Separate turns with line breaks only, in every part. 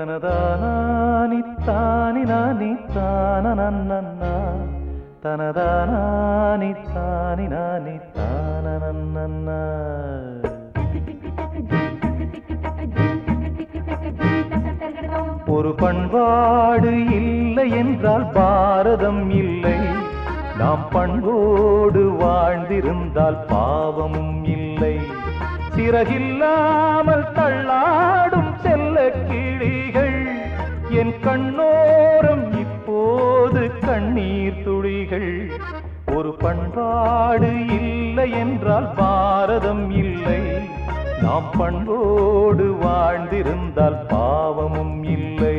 தனதானி தானி நானி தான நன்னா தனதானி தானி நானி தான நன்னா ஒரு பண்பாடு இல்லை என்றால் பாரதம் இல்லை நாம் பண்போடு வாழ்ந்திருந்தால் பாவமும் இல்லை சிறகில்லாமல் தள்ளாடும் செல்ல கிளிகள் என் கண்ணோரம் இப்போது கண்ணீர் துளிகள் ஒரு பண்பாடு இல்லை என்றால் பாரதம் இல்லை நாம் பண்போடு வாழ்ந்திருந்தால் பாவமும் இல்லை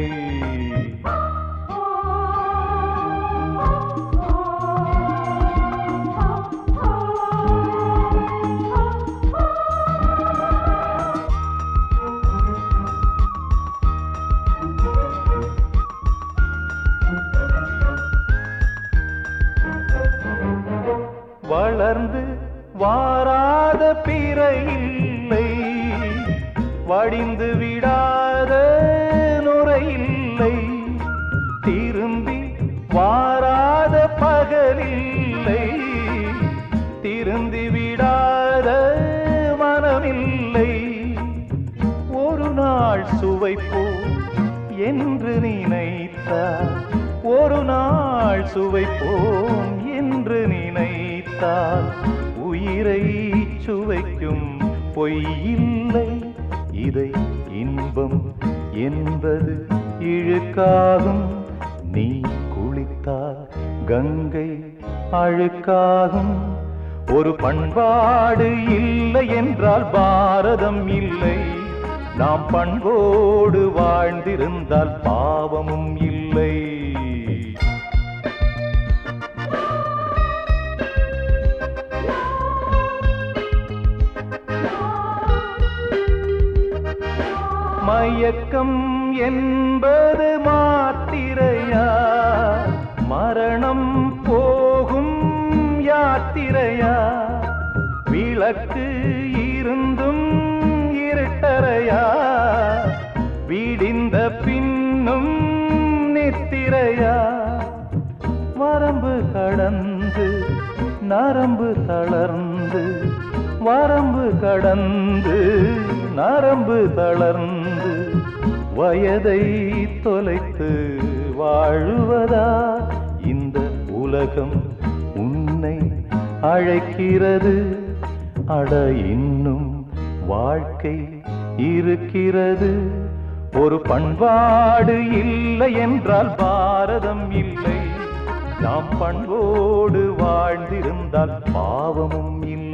வளர்ந்து வாராத பிறை இல்லை வடிந்து விடாத நுரை இல்லை திரும்பி வாராத பகலில்லை திருந்தி விடாத மனமில்லை ஒரு நாள் சுவைப்போ என்று நினைத்தார் ஒரு நாள் சுவைப்போம் என்று நினைத்தால் உயிரை சுவைக்கும் பொய்யில்லை இதை இன்பம் என்பது இழுக்காகும் நீ குளித்தால் கங்கை அழுக்காகும் ஒரு பண்பாடு இல்லை என்றால் பாரதம் இல்லை நாம் பண்போடு வாழ்ந்திருந்தால் பாவமும் இல்லை மயக்கம் என்பது மாத்திரையா மரணம் போகும் யாத்திரையா விளக்கு இருந்தும் இருட்டறையா விடிந்த பின்னும் நித்திரையா வரம்பு கடந்து நரம்பு தளர்ந்து வரம்பு கடந்து நரம்பு தளர்ந்து வயதை தொலைத்து வாழுவதா இந்த உலகம் உன்னை அழைக்கிறது அட இன்னும் வாழ்க்கை இருக்கிறது ஒரு பண்பாடு இல்லை என்றால் பாரதம் இல்லை நாம் பண்போடு வாழ்ந்திருந்தால் பாவமும் இல்லை